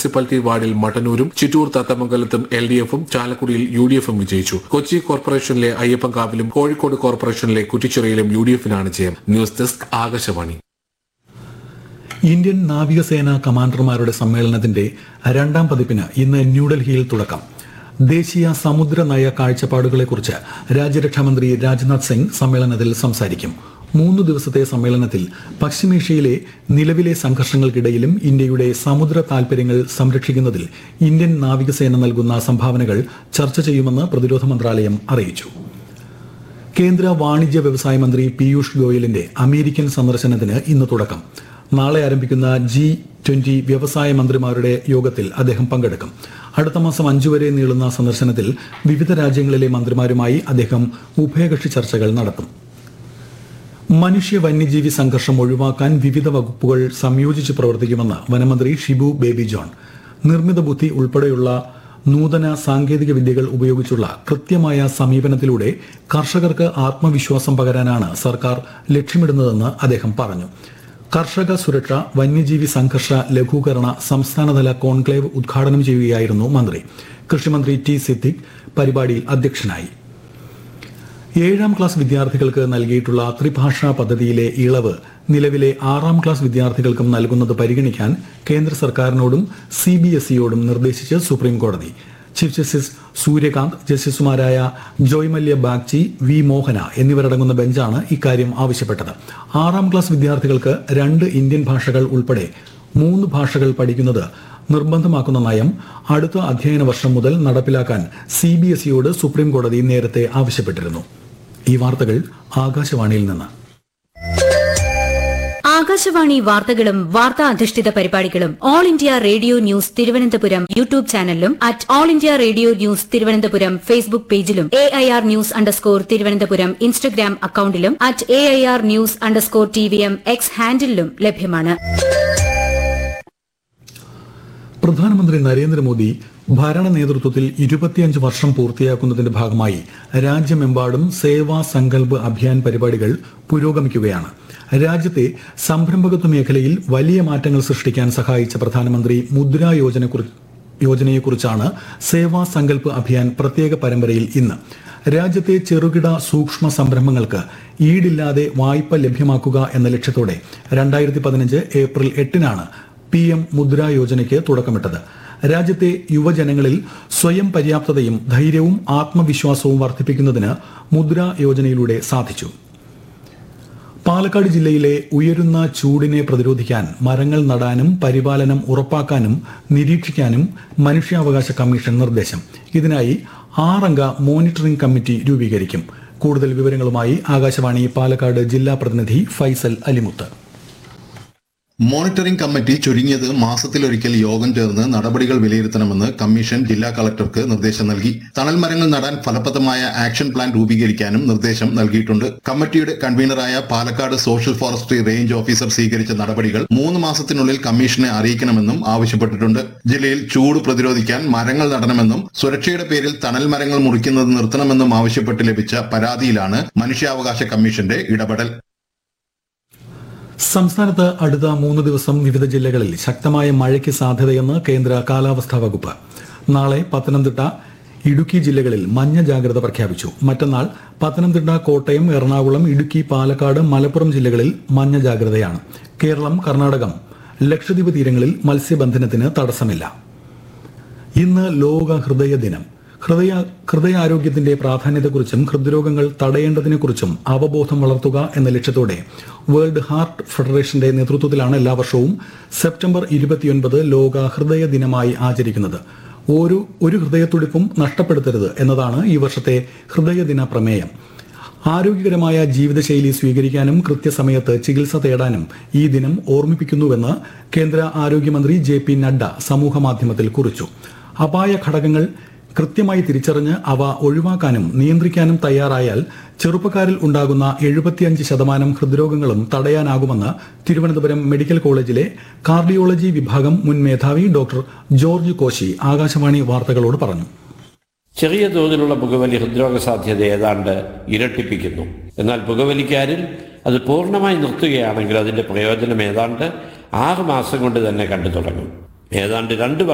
municipality വാർഡിൽ മട്ടന്നൂരും ചിറ്റൂർ തത്തമംഗലത്തും എൽ ഡി എഫും ചാലക്കുടിയിൽ യു ഡി എഫും വിജയിച്ചു കൊച്ചി കോർപ്പറേഷനിലെ അയ്യപ്പൻകാവിലും കോഴിക്കോട് കോർപ്പറേഷനിലെ കുറ്റിച്ചിറയിലും യു ഡി എഫിനാണ് ജയം ന്യൂസ് ഡെസ്ക് ആകാശവാണി ഇന്ത്യൻ നാവികസേന കമാൻഡർമാരുടെ സമ്മേളനത്തിന്റെ രണ്ടാം പതിപ്പിന് ഇന്ന് ന്യൂഡൽഹിയിൽ തുടക്കം ദേശീയ സമുദ്ര നയ കാഴ്ചപ്പാടുകളെക്കുറിച്ച് രാജ്യരക്ഷാമന്ത്രി രാജ്നാഥ് സിംഗ് സമ്മേളനത്തിൽ സംസാരിക്കും മൂന്ന് ദിവസത്തെ സമ്മേളനത്തിൽ പശ്ചിമേഷ്യയിലെ നിലവിലെ സംഘർഷങ്ങൾക്കിടയിലും ഇന്ത്യയുടെ സമുദ്ര താൽപര്യങ്ങൾ സംരക്ഷിക്കുന്നതിൽ ഇന്ത്യൻ നാവികസേന നൽകുന്ന സംഭാവനകൾ ചർച്ച ചെയ്യുമെന്ന് പ്രതിരോധ മന്ത്രാലയം അറിയിച്ചു കേന്ദ്ര വാണിജ്യ വ്യവസായ മന്ത്രി പീയൂഷ് ഗോയലിന്റെ അമേരിക്കൻ സന്ദർശനത്തിന് ഇന്ന് തുടക്കം നാളെ ആരംഭിക്കുന്ന ജി ട്വന്റി വ്യവസായ മന്ത്രിമാരുടെ യോഗത്തിൽ അദ്ദേഹം പങ്കെടുക്കും അടുത്ത മാസം അഞ്ചു വരെ നീളുന്ന സന്ദർശനത്തിൽ വിവിധ രാജ്യങ്ങളിലെ മന്ത്രിമാരുമായി അദ്ദേഹം ഉഭയകക്ഷി ചർച്ചകൾ നടത്തും മനുഷ്യ വന്യജീവി സംഘർഷം ഒഴിവാക്കാൻ വിവിധ വകുപ്പുകൾ സംയോജിച്ച് പ്രവർത്തിക്കുമെന്ന് വനമന്ത്രി ഷിബു ബേബി ജോൺ നിർമ്മിത ബുദ്ധി ഉൾപ്പെടെയുള്ള നൂതന സാങ്കേതിക വിദ്യകൾ ഉപയോഗിച്ചുള്ള കൃത്യമായ സമീപനത്തിലൂടെ കർഷകർക്ക് ആത്മവിശ്വാസം പകരാനാണ് സർക്കാർ ലക്ഷ്യമിടുന്നതെന്ന് അദ്ദേഹം പറഞ്ഞു കർഷക സുരക്ഷ വന്യജീവി സംഘർഷ ലഘൂകരണ സംസ്ഥാനതല കോൺക്ലേവ് ഉദ്ഘാടനം ചെയ്യുകയായിരുന്നു മന്ത്രി കൃഷിമന്ത്രി ടി സിദ്ദിഖ് പരിപാടിയിൽ അധ്യക്ഷനായി ഏഴാം ക്ലാസ് വിദ്യാർത്ഥികൾക്ക് നൽകിയിട്ടുള്ള ത്രിഭാഷാ പദ്ധതിയിലെ ഇളവ് നിലവിലെ ആറാം ക്ലാസ് വിദ്യാർത്ഥികൾക്കും നൽകുന്നത് പരിഗണിക്കാൻ കേന്ദ്ര സർക്കാരിനോടും സി ബി എസ് ഇയോടും നിർദ്ദേശിച്ച് സുപ്രീം കോടതി ചീഫ് ജസ്റ്റിസ് സൂര്യകാന്ത് ജസ്റ്റിസുമാരായ ജോയ് മല്യ ബാഗ്ചി വി മോഹന എന്നിവരടങ്ങുന്ന ബെഞ്ചാണ് ഇക്കാര്യം ആവശ്യപ്പെട്ടത് ആറാം ക്ലാസ് വിദ്യാർത്ഥികൾക്ക് രണ്ട് ഇന്ത്യൻ ഭാഷകൾ ഉൾപ്പെടെ മൂന്ന് ഭാഷകൾ പഠിക്കുന്നത് നിർബന്ധമാക്കുന്ന നയം അടുത്ത അധ്യയന വർഷം മുതൽ നടപ്പിലാക്കാൻ സി ബി എസ് ഇയോട് സുപ്രീം കോടതി നേരത്തെ ആവശ്യപ്പെട്ടിരുന്നു ഈ വാർത്തകൾ ആകാശവാണിയിൽ നിന്ന് ആകാശവാണി വാർത്തകളും വാർത്താ അധിഷ്ഠിത പരിപാടികളും All India Radio news Thiruvananthapuram YouTube ചാനലിലും at All India Radio news Thiruvananthapuram Facebook പേജിലും A I R news underscore Thiruvananthapuram Instagram അക്കൌണ്ടിലും at A I R news underscore T V M X ഹാൻഡിലും ലഭ്യമാണ് പ്രധാനമന്ത്രി നരേന്ദ്രമോദി ഭരണ നേതൃത്വത്തിൽ ഇരുപത്തിയഞ്ച് വർഷം പൂർത്തിയാക്കുന്നതിന്റെ ഭാഗമായി രാജ്യമെമ്പാടും സേവാ സങ്കൽപ് അഭിയാൻ പരിപാടികൾ പുരോഗമിക്കുകയാണ് രാജ്യത്തെ സംരംഭകത്വ മേഖലയിൽ വലിയ മാറ്റങ്ങൾ സൃഷ്ടിക്കാൻ സഹായിച്ച പ്രധാനമന്ത്രി മുദ്രാ യോജനക്കുറി- യോജനയെക്കുറിച്ചാണ് സേവാ സങ്കൽപ് അഭിയാൻ പ്രത്യേക പരമ്പരയിൽ ഇന്ന് രാജ്യത്തെ ചെറുകിട സൂക്ഷ്മ സംരംഭങ്ങൾക്ക് ഈടില്ലാതെ വായ്പ ലഭ്യമാക്കുക എന്ന ലക്ഷ്യത്തോടെ രണ്ടായിരത്തി പതിനഞ്ച് ഏപ്രിൽ എട്ടിനാണ് പി എം മുദ്രാ യോജനയ്ക്ക് തുടക്കമിട്ടത് രാജ്യത്തെ യുവജനങ്ങളിൽ സ്വയം പര്യാപ്തതയും ധൈര്യവും ആത്മവിശ്വാസവും വർദ്ധിപ്പിക്കുന്നതിന് മുദ്രാ യോജനയിലൂടെ സാധിച്ചു പാലക്കാട് ജില്ലയിലെ ഉയരുന്ന ചൂടിനെ പ്രതിരോധിക്കാൻ മരങ്ങൾ നടാനും പരിപാലനം ഉറപ്പാക്കാനും നിരീക്ഷിക്കാനും മനുഷ്യാവകാശ കമ്മീഷൻ നിർദ്ദേശം ഇതിനായി ആറംഗ മോണിറ്ററിംഗ് കമ്മിറ്റി രൂപീകരിക്കും കൂടുതൽ വിവരങ്ങളുമായി ആകാശവാണി പാലക്കാട് ജില്ലാ പ്രതിനിധി ഫൈസൽ അലിമുത്ത് മോണിറ്ററിംഗ് കമ്മിറ്റി ചുരുങ്ങിയത് മാസത്തിലൊരിക്കൽ യോഗം ചേർന്ന് നടപടികൾ വിലയിരുത്തണമെന്ന് കമ്മീഷൻ ജില്ലാ കളക്ടർക്ക് നിർദ്ദേശം നൽകി തണൽ മരങ്ങൾ നടാൻ ഫലപ്രദമായ ആക്ഷൻ പ്ലാൻ രൂപീകരിക്കാനും നിർദ്ദേശം നൽകിയിട്ടുണ്ട് കമ്മിറ്റിയുടെ കൺവീനറായ Palakkad social forestry range officer സ്വീകരിച്ച നടപടികൾ മൂന്ന് മാസത്തിനുള്ളിൽ കമ്മീഷനെ അറിയിക്കണമെന്നും ആവശ്യപ്പെട്ടിട്ടുണ്ട് ജില്ലയിൽ ചൂട് പ്രതിരോധിക്കാൻ മരങ്ങൾ നടണമെന്നും സുരക്ഷയുടെ പേരിൽ തണൽ മരങ്ങൾ മുറിക്കുന്നത് നിർത്തണമെന്നും ആവശ്യപ്പെട്ട് ലഭിച്ച പരാതിയിലാണ് മനുഷ്യാവകാശ കമ്മീഷന്റെ ഇടപെടൽ സംസ്ഥാനത്ത് അടുത്ത മൂന്ന് ദിവസം വിവിധ ജില്ലകളിൽ ശക്തമായ മഴയ്ക്ക് സാധ്യതയെന്ന് കേന്ദ്ര കാലാവസ്ഥാ വകുപ്പ് നാളെ പത്തനംതിട്ട ഇടുക്കി ജില്ലകളിൽ മഞ്ഞ ജാഗ്രത പ്രഖ്യാപിച്ചു മറ്റന്നാൾ പത്തനംതിട്ട കോട്ടയം എറണാകുളം ഇടുക്കി പാലക്കാട് മലപ്പുറം ജില്ലകളിൽ മഞ്ഞ ജാഗ്രതയാണ് കേരളം കർണാടകം ലക്ഷദ്വീപ് തീരങ്ങളിൽ മത്സ്യബന്ധനത്തിന് തടസ്സമില്ല ഇന്ന് ലോക ഹൃദയ ദിനം ഹൃദയ ഹൃദയാരോഗ്യത്തിന്റെ പ്രാധാന്യത്തെക്കുറിച്ചും ഹൃദ്രോഗങ്ങൾ തടയേണ്ടതിനെക്കുറിച്ചും അവബോധം വളർത്തുക എന്ന ലക്ഷ്യത്തോടെ വേൾഡ് ഹാർട്ട് ഫെഡറേഷന്റെ നേതൃത്വത്തിലാണ് എല്ലാ വർഷവും സെപ്റ്റംബർ ഇരുപത്തിയൊൻപത് ലോക ഹൃദയ ദിനമായി ആചരിക്കുന്നത് ഒരു ഒരു ഹൃദയത്തുടിപ്പും നഷ്ടപ്പെടുത്തരുത് എന്നതാണ് ഈ വർഷത്തെ ഹൃദയദിന പ്രമേയം ആരോഗ്യകരമായ ജീവിതശൈലി സ്വീകരിക്കാനും കൃത്യസമയത്ത് ചികിത്സ തേടാനും ഈ ദിനം ഓർമ്മിപ്പിക്കുന്നുവെന്ന് കേന്ദ്ര ആരോഗ്യമന്ത്രി ജെ പി നഡ്ഡ സമൂഹമാധ്യമത്തിൽ കുറിച്ചു അപായ ഘടകങ്ങൾ കൃത്യമായി തിരിച്ചറിഞ്ഞ് അവ ഒഴിവാക്കാനും നിയന്ത്രിക്കാനും തയ്യാറായാൽ ചെറുപ്പക്കാരിൽ ഉണ്ടാകുന്ന എഴുപത്തിയഞ്ച് ശതമാനം ഹൃദ്രോഗങ്ങളും തടയാനാകുമെന്ന് തിരുവനന്തപുരം മെഡിക്കൽ കോളേജിലെ കാർഡിയോളജി വിഭാഗം മുൻ മേധാവി ഡോക്ടർ ജോർജ് കോശി ആകാശവാണി വാർത്തകളോട് പറഞ്ഞു ചെറിയ തോതിലുള്ള പുകവലി ഹൃദ്രോഗ സാധ്യത ഏതാണ്ട് ഇരട്ടിപ്പിക്കുന്നു എന്നാൽ പുകവലിക്കാരിൽ അത് പൂർണ്ണമായി നിർത്തുകയാണെങ്കിൽ അതിന്റെ പ്രയോജനം ഏതാണ്ട് ആറ് മാസം കൊണ്ട് തന്നെ കണ്ടു തുടങ്ങും ഏതാണ്ട് രണ്ട്